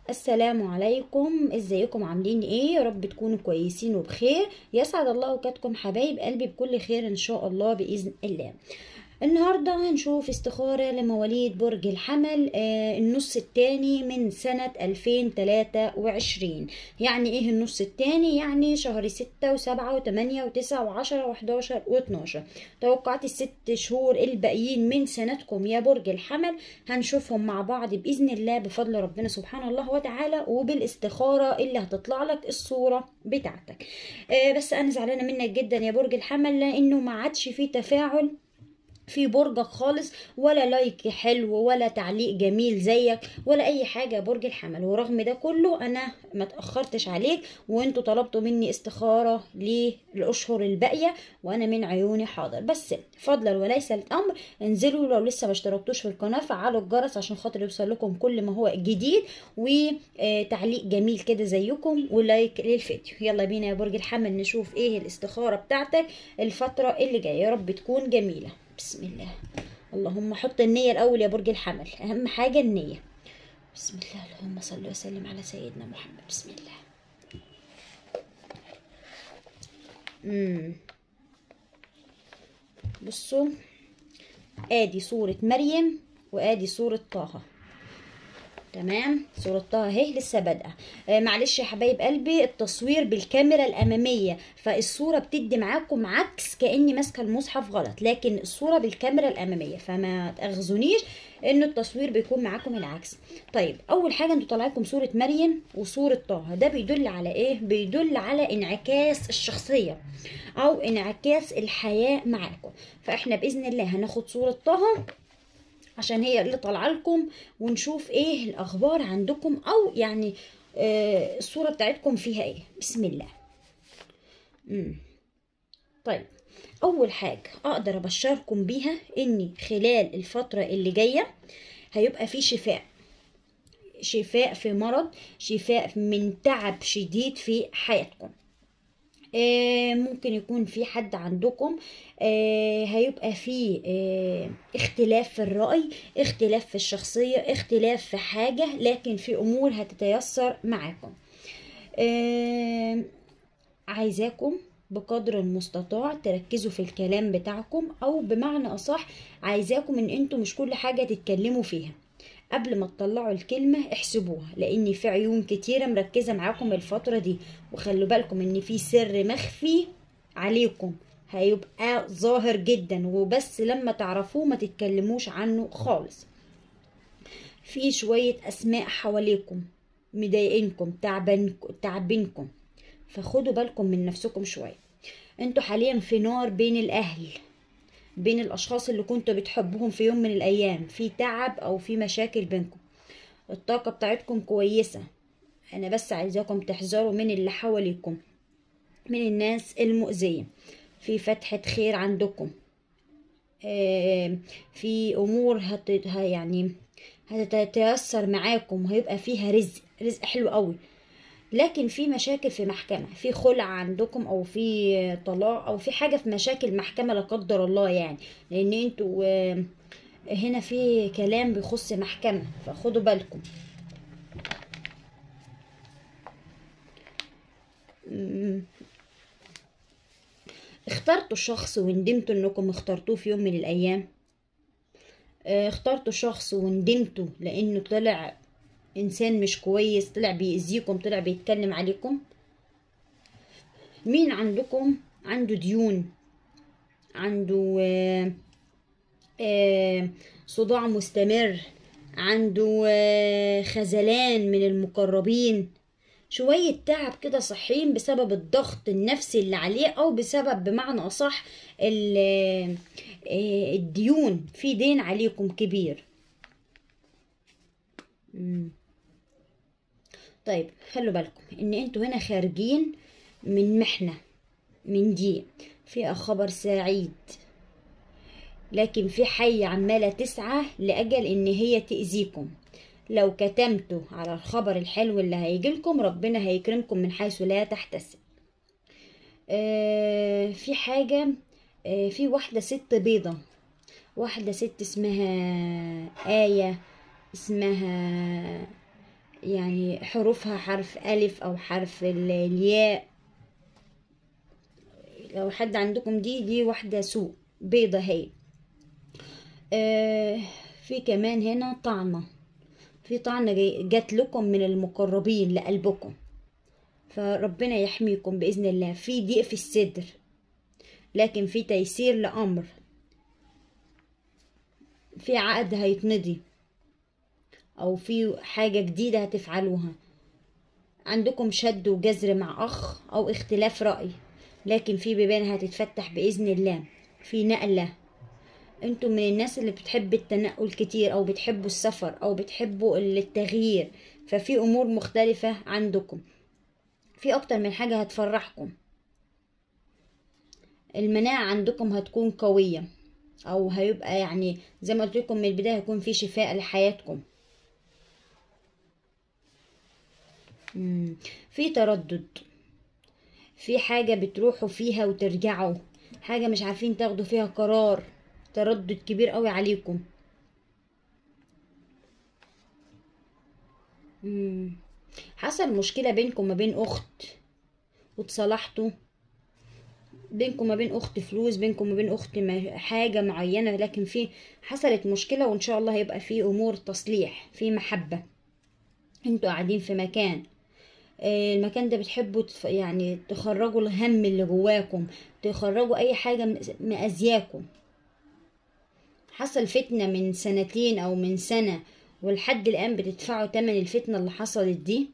السلام عليكم ازيكم عاملين ايه يا رب تكونوا كويسين وبخير يسعد الله اوقاتكم حبايب قلبي بكل خير ان شاء الله باذن الله النهاردة هنشوف استخارة لمواليد برج الحمل آه النص التاني من سنة 2023 يعني ايه النص التاني يعني شهر ستة وسبعة وتمانية وتسعة وعشرة وحداشر واتناشر توقعات الست شهور الباقيين من سنتكم يا برج الحمل هنشوفهم مع بعض بإذن الله بفضل ربنا سبحانه الله وتعالى وبالاستخارة اللي هتطلع لك الصورة بتاعتك آه بس أنا زعلانة منك جدا يا برج الحمل لأنه ما عادش فيه تفاعل في برجك خالص ولا لايك حلو ولا تعليق جميل زيك ولا اي حاجه يا برج الحمل ورغم ده كله انا ما تاخرتش عليك وانتوا طلبتوا مني استخاره للاشهر الباقيه وانا من عيوني حاضر بس فضلا وليس الامر انزلوا لو لسه ما اشتركتوش في القناه فعلوا الجرس عشان خاطر يوصل لكم كل ما هو جديد وتعليق جميل كده زيكم ولايك للفيديو يلا بينا يا برج الحمل نشوف ايه الاستخاره بتاعتك الفتره اللي جايه يا رب تكون جميله بسم الله اللهم حط النية الأول يا برج الحمل أهم حاجة النية بسم الله اللهم صل وسلم على سيدنا محمد بسم الله مم. بصوا ادي صورة مريم وادي صورة طه تمام صورة طه اهي لسه بادئه آه معلش يا حبايب قلبي التصوير بالكاميرا الاماميه فالصوره بتدي معاكم عكس كاني ماسكه المصحف غلط لكن الصوره بالكاميرا الاماميه فما تاخذونيش ان التصوير بيكون معاكم العكس طيب اول حاجه انتوا طالعلكم صوره مريم وصوره طه ده بيدل على ايه بيدل على انعكاس الشخصيه او انعكاس الحياه معاكم فاحنا باذن الله هناخد صوره طه عشان هي اللي طالعه لكم ونشوف ايه الاخبار عندكم او يعني آه الصوره بتاعتكم فيها ايه بسم الله مم. طيب اول حاجه اقدر ابشركم بيها اني خلال الفتره اللي جايه هيبقى في شفاء شفاء في مرض شفاء من تعب شديد في حياتكم آه ممكن يكون في حد عندكم آه هيبقى في آه اختلاف في الرأي اختلاف في الشخصية اختلاف في حاجة لكن في أمور هتتيسر معاكم عايزاكم بقدر المستطاع تركزوا في الكلام بتاعكم او بمعنى اصح عايزاكم ان انتوا مش كل حاجة تتكلموا فيها قبل ما تطلعوا الكلمة احسبوها لان في عيون كتيرة مركزة معاكم الفترة دي وخلوا بالكم ان في سر مخفي عليكم هيبقى ظاهر جدا وبس لما تعرفوه ما تتكلموش عنه خالص في شوية اسماء حواليكم مضايقينكم تعبانكم تعبينكم فخدوا بالكم من نفسكم شوية انتوا حاليا في نار بين الاهل بين الاشخاص اللي كنتوا بتحبوهم في يوم من الايام في تعب او في مشاكل بينكم الطاقه بتاعتكم كويسه انا بس عايزاكم تحذروا من اللي حواليكم من الناس المؤذيه في فتحه خير عندكم آه في امور هت يعني هتتيسر معاكم وهيبقى فيها رزق رزق حلو قوي لكن في مشاكل في محكمة في خلع عندكم او في طلاق او في حاجة في مشاكل محكمة لا قدر الله يعني لان انتوا هنا في كلام بيخص محكمة فخدوا بالكم اخترتوا شخص وندمتوا انكم اخترتوه في يوم من الايام اخترتوا شخص وندمتوا لانه طلع انسان مش كويس طلع بيأذيكم طلع بيتكلم عليكم مين عندكم عنده ديون عنده آآ آآ صداع مستمر عنده خذلان من المقربين شوية تعب كده صحيين بسبب الضغط النفسي اللي عليه او بسبب بمعنى اصح الديون في دين عليكم كبير مم. طيب خلوا بالكم ان انتوا هنا خارجين من محنة من دي في خبر سعيد لكن في حي عمالة تسعى لأجل ان هي تأذيكم لو كتمتوا على الخبر الحلو اللي هيجيلكم ربنا هيكرمكم من حيث لا تحتسب آه في حاجة آه في واحدة ست بيضة واحدة ست اسمها آية اسمها يعني حروفها حرف ألف أو حرف ال- الياء لو حد عندكم دي دي واحدة سوء بيضة هي آه في كمان هنا طعنة في طعنة جاي- جات لكم من المقربين لقلبكم فربنا يحميكم بإذن الله في ضيق في الصدر لكن في تيسير لأمر في عقد هيتمضي أو في حاجة جديدة هتفعلوها عندكم شد وجزر مع أخ أو اختلاف رأي لكن في بيبان هتتفتح بإذن الله في نقلة انتوا من الناس اللي بتحب التنقل كتير او بتحبوا السفر او بتحبوا التغيير ففي امور مختلفة عندكم في اكتر من حاجة هتفرحكم المناعة عندكم هتكون قوية او هيبقى يعني زي ما قلت لكم من البداية هيكون في شفاء لحياتكم مم. في تردد في حاجة بتروحوا فيها وترجعوا حاجة مش عارفين تاخدوا فيها قرار تردد كبير قوي عليكم مم. حصل مشكلة بينكم ما بين أخت وتصالحتوا بينكم ما بين أخت فلوس بينكم ما بين أخت ما- حاجة معينة لكن في حصلت مشكلة وإن شاء الله هيبقى في أمور تصليح في محبة انتوا قاعدين في مكان آه، المكان ده بتحبوا تف- يعني تخرجوا الهم اللي جواكم تخرجوا اي حاجة م- مأذياكم حصل فتنة من سنتين او من سنة ولحد الان بتدفعوا تمن الفتنة اللي حصلت دي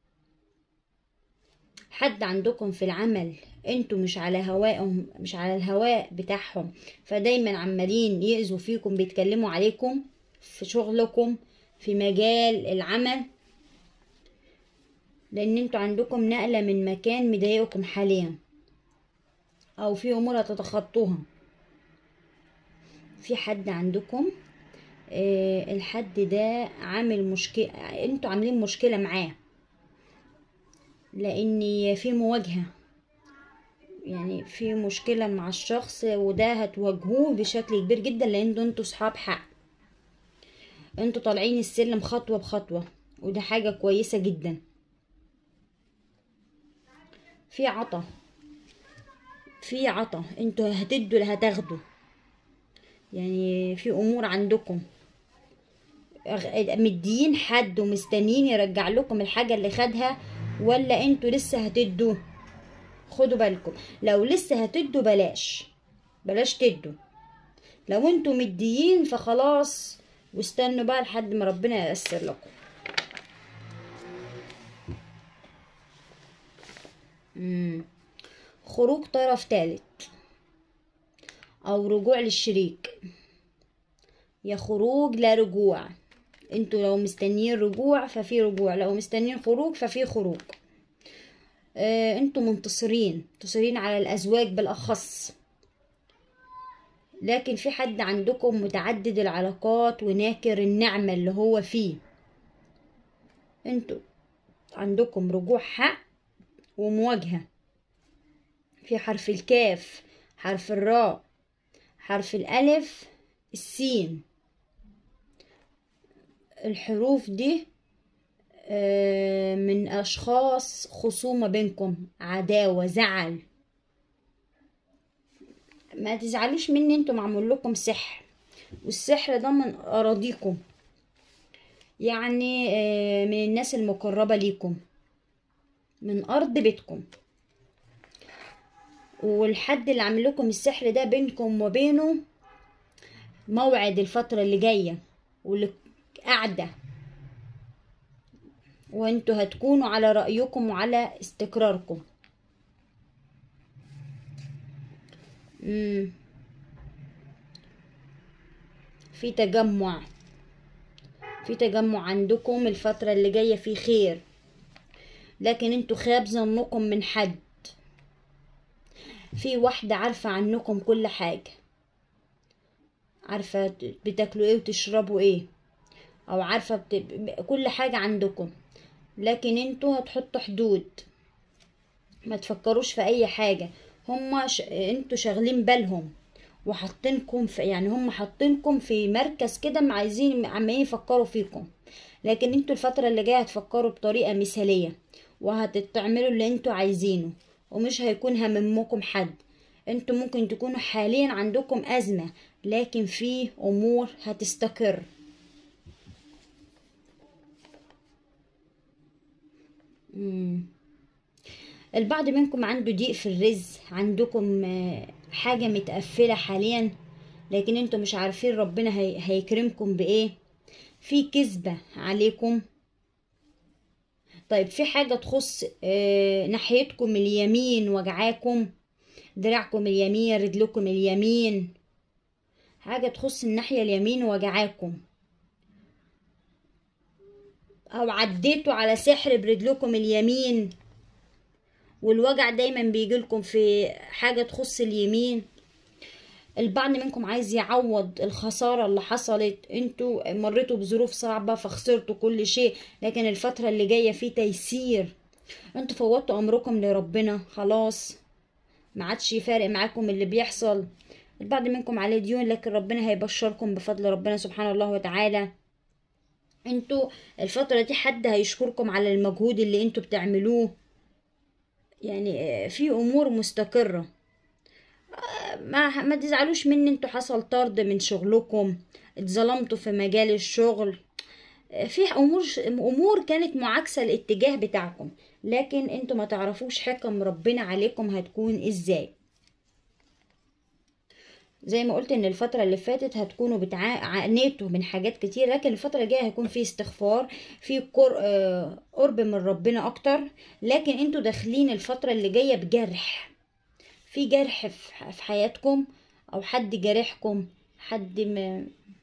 حد عندكم في العمل انتوا مش على هواءهم مش على الهواء بتاعهم فدايما عمالين يأذوا فيكم بيتكلموا عليكم في شغلكم في مجال العمل لان انتوا عندكم نقلة من مكان مضايقكم حاليا او في امور هتتخطوها في حد عندكم آه الحد ده عامل مشكلة انتوا عاملين مشكلة معاه لان في مواجهة يعني في مشكلة مع الشخص وده هتواجهوه بشكل كبير جدا لان انتوا صحاب حق انتوا طالعين السلم خطوة بخطوة وده حاجة كويسة جدا في عطا في عطا انتوا هتدوا اللي هتاخدوا يعني في امور عندكم أغ- مديين حد ومستنيين يرجع لكم الحاجة اللي خدها ولا انتوا لسه هتدوا خدوا بالكم لو لسه هتدوا بلاش بلاش تدوا لو انتوا مديين فخلاص واستنوا بقى لحد ما ربنا ييسر لكم مم. خروج طرف ثالث او رجوع للشريك يا خروج لا رجوع انتوا لو مستنيين رجوع ففي رجوع لو مستنيين خروج ففي خروج اه انتوا منتصرين منتصرين على الازواج بالاخص لكن في حد عندكم متعدد العلاقات وناكر النعمة اللي هو فيه انتوا عندكم رجوع حق ومواجهة في حرف الكاف حرف الراء حرف الألف السين الحروف دي آه، من أشخاص خصومة بينكم عداوة زعل ما تزعلوش مني انتوا معمول لكم سحر والسحر ده من أراضيكم يعني آه، من الناس المقربة ليكم من أرض بيتكم والحد اللي عامل لكم السحر ده بينكم وبينه موعد الفترة اللي جاية واللي قاعدة وانتوا هتكونوا على رأيكم وعلى استقراركم مم. في تجمع في تجمع عندكم الفترة اللي جاية في خير لكن انتوا خاب ظنكم من حد في واحدة عارفة عنكم كل حاجة عارفة بتاكلوا ايه وتشربوا ايه او عارفة بت... كل حاجة عندكم لكن انتوا هتحطوا حدود ما تفكروش في اي حاجة هما ش... انتوا شاغلين بالهم وحاطينكم في يعني هم حاطينكم في مركز كده عايزين عمالين يفكروا فيكم لكن انتوا الفترة اللي جاية هتفكروا بطريقة مثالية وهتعملوا اللي انتوا عايزينه ومش هيكون هممكم حد انتوا ممكن تكونوا حاليا عندكم أزمة لكن في أمور هتستقر مم. البعض منكم عنده ضيق في الرزق عندكم حاجة متقفلة حاليا لكن انتوا مش عارفين ربنا هي... هيكرمكم بايه في كذبة عليكم طيب في حاجة تخص اه ناحيتكم اليمين وجعاكم دراعكم اليمين رجلكم اليمين حاجة تخص الناحية اليمين وجعاكم او عديتوا على سحر برجلكم اليمين والوجع دايما بيجيلكم في حاجة تخص اليمين البعض منكم عايز يعوض الخسارة اللي حصلت انتوا مريتوا بظروف صعبة فخسرتوا كل شيء لكن الفترة اللي جاية في تيسير انتوا فوضتوا امركم لربنا خلاص ما عادش فارق معاكم اللي بيحصل البعض منكم عليه ديون لكن ربنا هيبشركم بفضل ربنا سبحانه الله وتعالى انتوا الفترة دي حد هيشكركم على المجهود اللي انتوا بتعملوه يعني في امور مستقرة ما ما تزعلوش مني انتوا حصل طرد من شغلكم اتظلمتوا في مجال الشغل في امور امور كانت معاكسة الاتجاه بتاعكم لكن انتوا ما تعرفوش حكم ربنا عليكم هتكون ازاي زي ما قلت ان الفترة اللي فاتت هتكونوا بتعانيتوا من حاجات كتير لكن الفترة الجاية هيكون في استغفار في قرب من ربنا اكتر لكن انتوا داخلين الفترة اللي جاية بجرح في جرح في حياتكم او حد جارحكم حد ما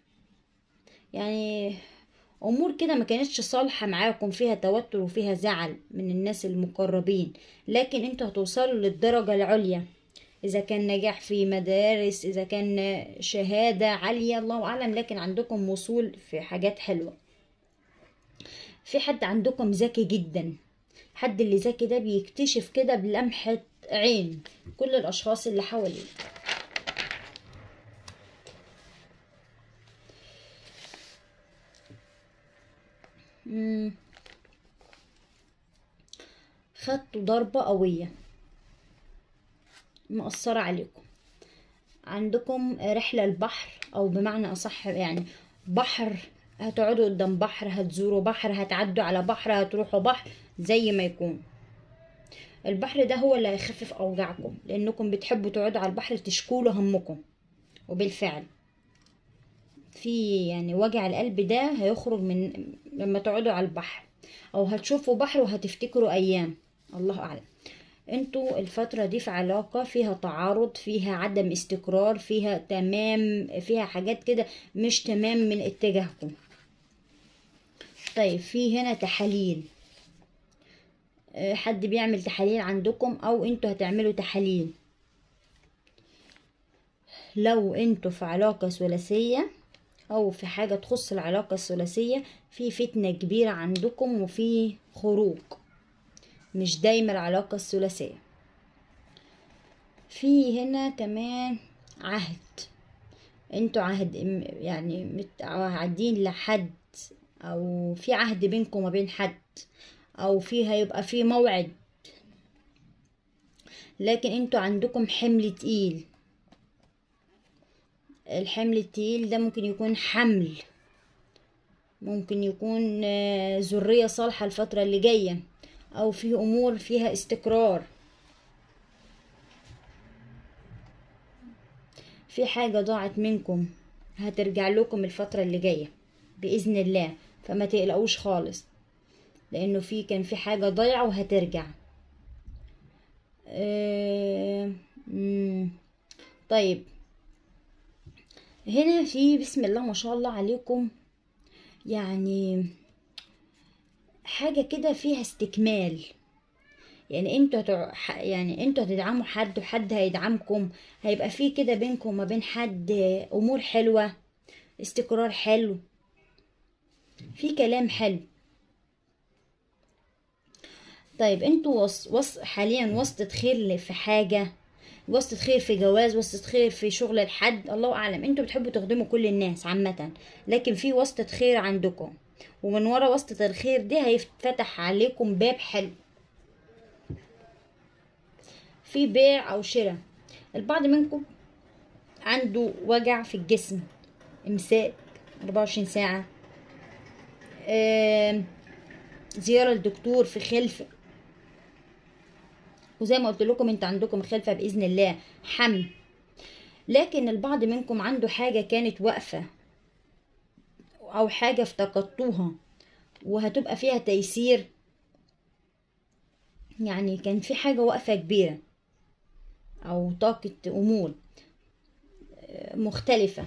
يعني امور كده ما كانتش صالحة معاكم فيها توتر وفيها زعل من الناس المقربين لكن انتوا هتوصلوا للدرجة العليا اذا كان نجاح في مدارس اذا كان شهادة عالية الله اعلم لكن عندكم وصول في حاجات حلوة في حد عندكم ذكي جدا حد اللي ذكي ده بيكتشف كده بلمحة عين كل الاشخاص اللي حواليه خدتوا ضربة قوية مأثرة عليكم عندكم رحلة البحر أو بمعنى أصح يعني بحر هتقعدوا قدام بحر هتزوروا بحر هتعدوا على بحر هتروحوا بحر زي ما يكون البحر ده هو اللي هيخفف أوجاعكم لأنكم بتحبوا تقعدوا على البحر تشكوا همكم وبالفعل في يعني وجع القلب ده هيخرج من لما تقعدوا على البحر أو هتشوفوا بحر وهتفتكروا أيام الله أعلم انتوا الفترة دي في علاقة فيها تعارض فيها عدم استقرار فيها تمام فيها حاجات كده مش تمام من اتجاهكم طيب في هنا تحاليل حد بيعمل تحاليل عندكم او انتوا هتعملوا تحاليل لو انتوا في علاقة ثلاثية او في حاجة تخص العلاقة الثلاثية في فتنة كبيرة عندكم وفي خروج مش دايما العلاقة الثلاثية في هنا كمان عهد انتوا عهد يعني متعهدين لحد او في عهد بينكم وبين حد او في هيبقى في موعد لكن انتوا عندكم حمل تقيل الحمل التقيل ده ممكن يكون حمل ممكن يكون ذرية صالحة الفترة اللي جاية او في امور فيها استقرار في حاجة ضاعت منكم هترجع لكم الفترة اللي جاية بإذن الله فما تقلقوش خالص لأنه في كان في حاجة ضايعة وهترجع اه طيب هنا في بسم الله ما شاء الله عليكم يعني حاجة كده فيها استكمال يعني انتوا هتع... يعني انتوا هتدعموا حد وحد هيدعمكم هيبقى في كده بينكم وما بين حد امور حلوة استقرار حلو في كلام حلو طيب انتوا وص... وص... حاليا وسط خير في حاجة واسطة خير في جواز واسطة خير في شغل الحد الله اعلم انتوا بتحبوا تخدموا كل الناس عامة لكن في واسطة خير عندكم ومن ورا واسطة الخير دي هيفتح عليكم باب حلو في بيع او شراء البعض منكم عنده وجع في الجسم امساك 24 ساعة آم، زيارة للدكتور في خلفة وزي ما قلت لكم انت عندكم خلفة بإذن الله حمل لكن البعض منكم عنده حاجة كانت واقفة أو حاجة افتقدتوها وهتبقى فيها تيسير يعني كان في حاجة واقفة كبيرة أو طاقة أمور آه، مختلفة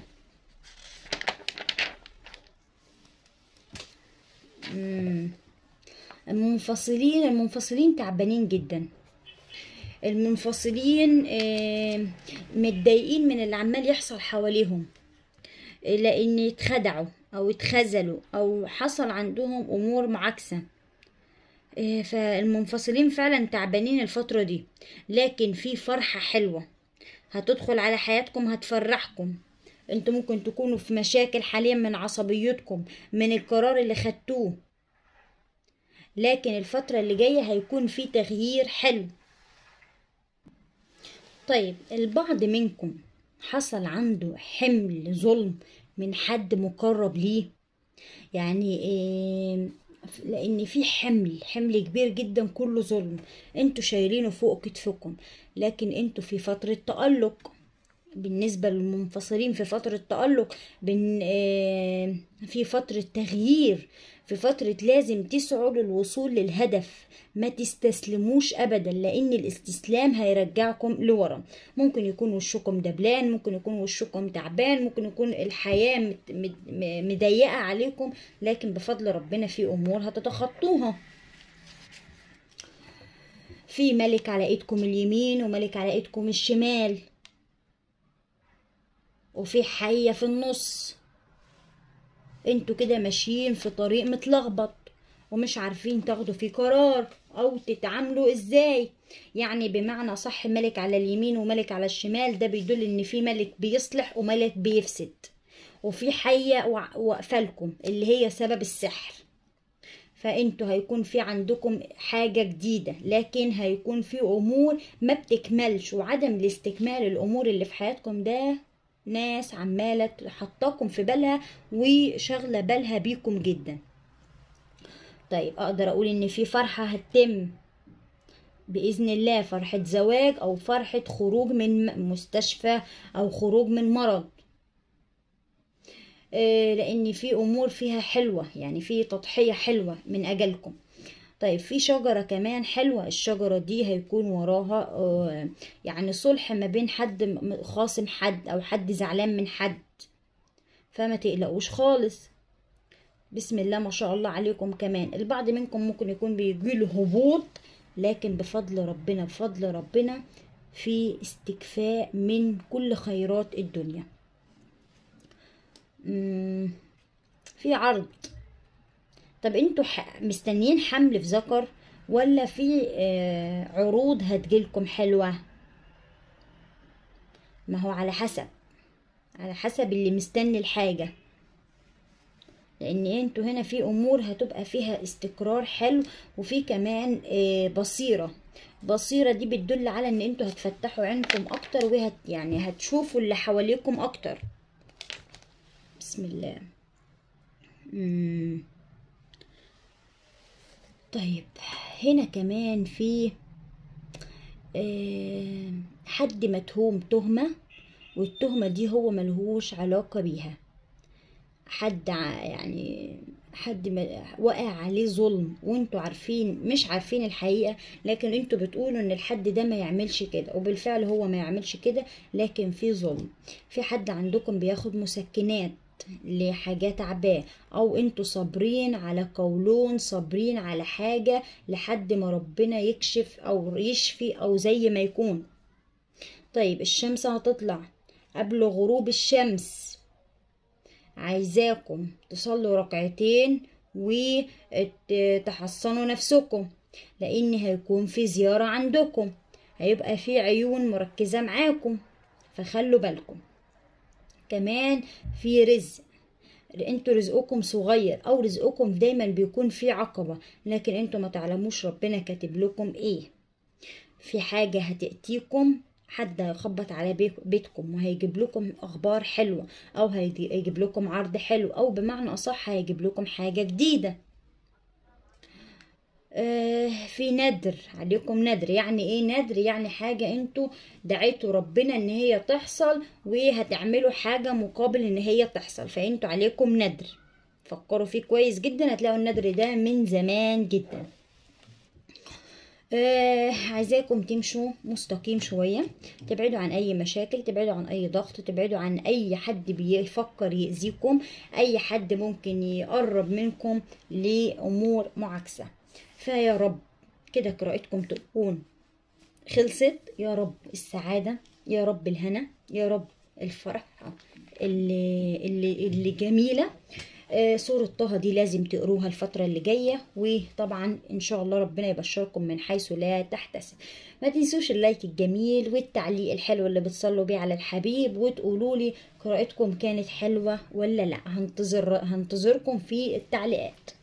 مم. المنفصلين المنفصلين تعبانين جدا المنفصلين آه، متضايقين من اللي عمال يحصل حواليهم آه، لان اتخدعوا او اتخذلوا او حصل عندهم امور معاكسه آه، فالمنفصلين فعلا تعبانين الفترة دي لكن في فرحة حلوة هتدخل على حياتكم هتفرحكم انتوا ممكن تكونوا في مشاكل حاليا من عصبيتكم من القرار اللي خدتوه لكن الفترة اللي جاية هيكون في تغيير حلو طيب البعض منكم حصل عنده حمل ظلم من حد مقرب ليه يعني إيه لان في حمل حمل كبير جدا كله ظلم انتوا شايلينه فوق كتفكم لكن انتوا في فترة تألق بالنسبة للمنفصلين في فترة تألق بن آه، في فترة تغيير في فترة لازم تسعوا للوصول للهدف ما تستسلموش أبدا لأن الاستسلام هيرجعكم لورا ممكن يكون وشكم دبلان ممكن يكون وشكم تعبان ممكن يكون الحياة مت- مت- م- مضيقة عليكم لكن بفضل ربنا في أمور هتتخطوها في ملك على ايدكم اليمين وملك على ايدكم الشمال وفي حية في النص انتوا كده ماشيين في طريق متلخبط ومش عارفين تاخدوا فيه قرار او تتعاملوا ازاي يعني بمعنى صح ملك على اليمين وملك على الشمال ده بيدل ان في ملك بيصلح وملك بيفسد وفي حية وع- واقفة لكم اللي هي سبب السحر فانتوا هيكون في عندكم حاجة جديدة لكن هيكون في امور ما بتكملش وعدم الاستكمال الامور اللي في حياتكم ده ناس عمالة حطاكم في بالها وشغلة بالها بيكم جدا طيب اقدر اقول ان في فرحة هتتم بإذن الله فرحة زواج أو فرحة خروج من م- مستشفى أو خروج من مرض آه، لأن في أمور فيها حلوة يعني في تضحية حلوة من أجلكم طيب في شجرة كمان حلوة الشجرة دي هيكون وراها آه، يعني صلح ما بين حد م- خاصم حد أو حد زعلان من حد فما تقلقوش خالص بسم الله ما شاء الله عليكم كمان البعض منكم ممكن يكون بيجيله هبوط لكن بفضل ربنا بفضل ربنا في استكفاء من كل خيرات الدنيا مم، في عرض طب انتوا ح- مستنيين حمل في ذكر ولا في آه، عروض هتجيلكم حلوة ما هو على حسب على حسب اللي مستني الحاجة لان انتوا هنا في امور هتبقى فيها استقرار حلو وفي كمان آه، بصيرة بصيرة دي بتدل على ان انتوا هتفتحوا عينكم اكتر وهت يعني هتشوفوا اللي حواليكم اكتر بسم الله مم. طيب هنا كمان في آه، حد متهوم تهمة والتهمة دي هو ملهوش علاقة بيها حد ع- يعني حد ما- وقع عليه ظلم وانتوا عارفين مش عارفين الحقيقة لكن انتوا بتقولوا ان الحد ده ما يعملش كده وبالفعل هو ما يعملش كده لكن في ظلم في حد عندكم بياخد مسكنات لحاجات عباه او انتوا صابرين على قولون صابرين على حاجة لحد ما ربنا يكشف او يشفي او زي ما يكون طيب الشمس هتطلع قبل غروب الشمس عايزاكم تصلوا ركعتين وتحصنوا نفسكم لان هيكون في زيارة عندكم هيبقى في عيون مركزة معاكم فخلوا بالكم كمان في رزق انتوا رزقكم صغير او رزقكم دايما بيكون في عقبة لكن انتوا ما تعلموش ربنا كاتب لكم ايه في حاجة هتأتيكم حد هيخبط على بيتكم وهيجيب لكم اخبار حلوة او هيجيب لكم عرض حلو او بمعنى اصح هيجيب لكم حاجة جديدة آه في ندر عليكم ندر يعني ايه ندر يعني حاجة انتوا دعيتوا ربنا ان هي تحصل وهتعملوا حاجة مقابل ان هي تحصل فانتوا عليكم ندر فكروا فيه كويس جدا هتلاقوا الندر ده من زمان جدا آه عايزاكم تمشوا مستقيم شوية تبعدوا عن أي مشاكل تبعدوا عن أي ضغط تبعدوا عن أي حد بيفكر يأذيكم أي حد ممكن يقرب منكم لأمور معاكسة فيا رب كده قراءتكم تكون خلصت يا رب السعادة يا رب الهنا يا رب الفرحة اللي, اللي, اللي جميلة آه سورة طه دي لازم تقروها الفترة اللي جاية وطبعا ان شاء الله ربنا يبشركم من حيث لا تحتسب ما تنسوش اللايك الجميل والتعليق الحلو اللي بتصلوا بيه على الحبيب وتقولوا لي قراءتكم كانت حلوة ولا لا هنتظر هنتظركم في التعليقات